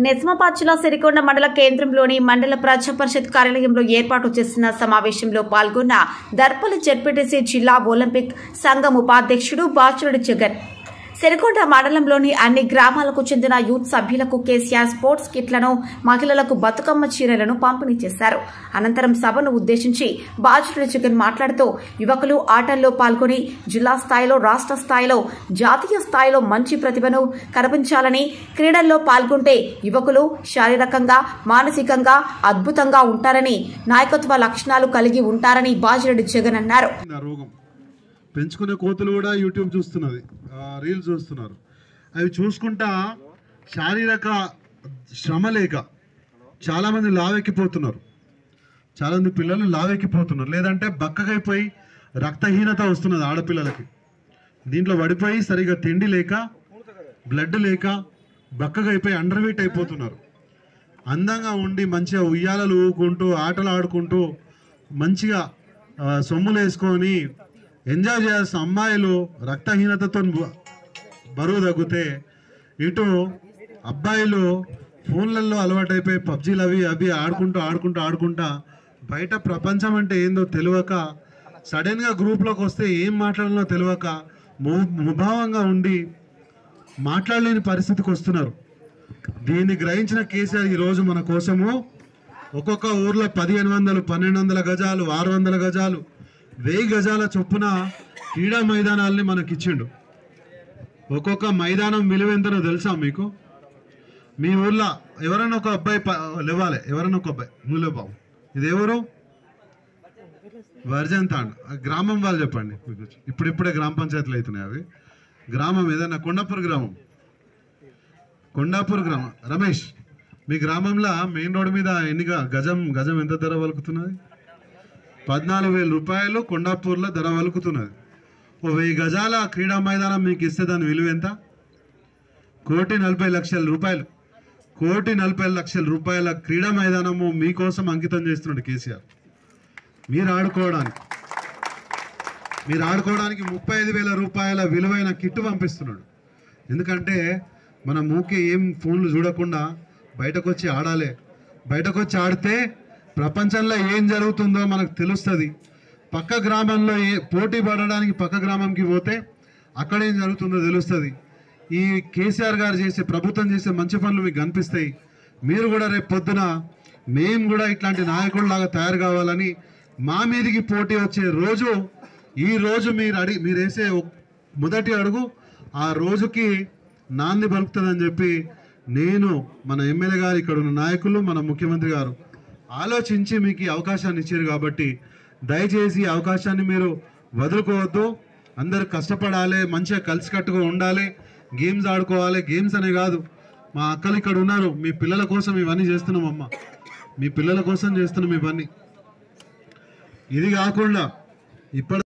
నిజామాబాద్ జిల్లా సిరికొండ మండల కేంద్రంలోని మండల ప్రజా పరిషత్ కార్యాలయంలో ఏర్పాటు చేసిన సమావేశంలో పాల్గొన్న దర్పల్లి జడ్పీటీసీ జిల్లా ఒలింపిక్ సంఘం ఉపాధ్యక్షుడు బాచురుడి జగన్ సిరికొండ మండలంలోని అన్ని గ్రామాలకు చెందిన యూత్ సభ్యులకు కేసీఆర్ స్పోర్ట్స్ కిట్లను మహిళలకు బతుకమ్మ చీరలను పంపిణీ చేశారు అనంతరం సభను ఉద్దేశించి బాచురుడి జగన్ మాట్లాడుతూ యువకులు ఆటల్లో పాల్గొని జిల్లా స్థాయిలో రాష్ట్ర స్థాయిలో జాతీయ స్థాయిలో మంచి ప్రతిభను కనిపించాలని క్రీడల్లో పాల్గొంటే యువకులు శారీరకంగా మానసికంగా అద్భుతంగా ఉంటారని నాయకత్వ లక్షణాలు కలిగి ఉంటారని బాజిరెడ్డి జగన్ అన్నారు ఆ రోగం పెంచుకునే కోతులు కూడా యూట్యూబ్ చూస్తున్నది ఆ, రీల్స్ చూస్తున్నారు అవి చూసుకుంటా శారీరక శ్రమ లేక చాలామంది లావెక్కిపోతున్నారు చాలామంది పిల్లలు లావెక్కిపోతున్నారు లేదంటే బక్కగైపోయి రక్తహీనత వస్తున్నది ఆడపిల్లలకి దీంట్లో పడిపోయి సరిగా తిండి లేక బ్లడ్ లేక బక్కగైపోయి అండర్ వెయిట్ అయిపోతున్నారు అందంగా ఉండి మంచిగా ఉయ్యాలలు ఊకుంటూ ఆటలు ఆడుకుంటూ మంచిగా ఆ, సొమ్ములు వేసుకొని ఎంజాయ్ చేయాల్సిన అమ్మాయిలు రక్తహీనతతో బ- బరువు తగ్గితే ఇటు అబ్బాయిలు ఫోన్లలో అలవాటైపోయి పబ్జీలు అవి అవి ఆడుకుంటూ ఆడుకుంటూ ఆడుకుంటా బయట ప్రపంచం అంటే ఏందో తెలియక సడన్గా గ్రూప్లోకి వస్తే ఏం మాట్లాడాలో తెలియక ము ముభావంగా ఉండి మాట్లాడలేని పరిస్థితికి వస్తున్నారు దీన్ని గ్రహించిన కేసీఆర్ ఈరోజు మన కోసము ఒక్కొక్క ఊర్లో పదిహేను వందలు పన్నెండు వందల గజాలు ఆరు వందల గజాలు వెయ్యి గజాల చొప్పున క్రీడా మైదానాల్ని మనకి ఇచ్చిండు ఒక్కొక్క మైదానం విలువ ఎంతనో తెలుసా మీకు మీ ఊర్లో ఎవరైనా ఒక అబ్బాయి ప- లేవాలి ఎవరైనా ఒక అబ్బాయి నువ్వు బాబు ఇది ఎవరు వర్జన్ తాండ్ ఆ గ్రామం వాళ్ళు చెప్పండి ఇప్పుడిప్పుడే గ్రామ పంచాయతీలు అవుతున్నాయి అవి గ్రామం ఏదైనా కొండాపూర్ గ్రామం కొండాపూర్ గ్రామం రమేష్ మీ గ్రామంలో మెయిన్ రోడ్ మీద ఎన్ని గ- గజం గజం ఎంత ధర వలుకుతున్నది పద్నాలుగు వేల రూపాయలు కొండాపూర్లో ధర వలుకుతున్నది ఓ వెయ్యి గజాల క్రీడా మైదానం మీకు ఇస్తే దాని విలువ ఎంత కోటి నలభై లక్షల రూపాయలు కోటి నలభై లక్షల రూపాయల క్రీడా మైదానము మీకోసం అంకితం చేస్తున్నాడు కేసీఆర్ మీరు ఆడుకోవడానికి మీరు ఆడుకోవడానికి ముప్పై ఐదు వేల రూపాయల విలువైన కిట్టు పంపిస్తున్నాడు ఎందుకంటే మన మూకి ఏం ఫోన్లు చూడకుండా బయటకు వచ్చి ఆడాలి బయటకు వచ్చి ఆడితే ప్రపంచంలో ఏం జరుగుతుందో మనకు తెలుస్తుంది పక్క గ్రామంలో ఏ పోటీ పడడానికి పక్క గ్రామంకి పోతే అక్కడ ఏం జరుగుతుందో తెలుస్తుంది ఈ కేసీఆర్ గారు చేసే ప్రభుత్వం చేసే మంచి పనులు మీకు కనిపిస్తాయి మీరు కూడా రేపు పొద్దున మేము కూడా ఇట్లాంటి నాయకుడిలాగా తయారు కావాలని మా మీదికి పోటీ వచ్చే రోజు ఈ రోజు మీరు అడి మీరు వేసే ఒక్- మొదటి అడుగు ఆ రోజుకి నాంది పలుకుతుందని చెప్పి నేను మన ఎమ్మెల్యే గారు ఇక్కడ ఉన్న నాయకులు మన ముఖ్యమంత్రి గారు ఆలోచించి మీకు ఈ అవకాశాన్ని ఇచ్చారు కాబట్టి దయచేసి ఈ అవకాశాన్ని మీరు వదులుకోవద్దు అందరు కష్టపడాలి మంచిగా కలిసికట్టుగా ఉండాలి గేమ్స్ ఆడుకోవాలి గేమ్స్ అనే కాదు మా అక్కలు ఇక్కడ ఉన్నారు మీ పిల్లల కోసం ఇవన్నీ చేస్తున్నాం అమ్మ మీ పిల్లల కోసం చేస్తున్నాం ఇవన్నీ ఇది కాకుండా ఇప్పటి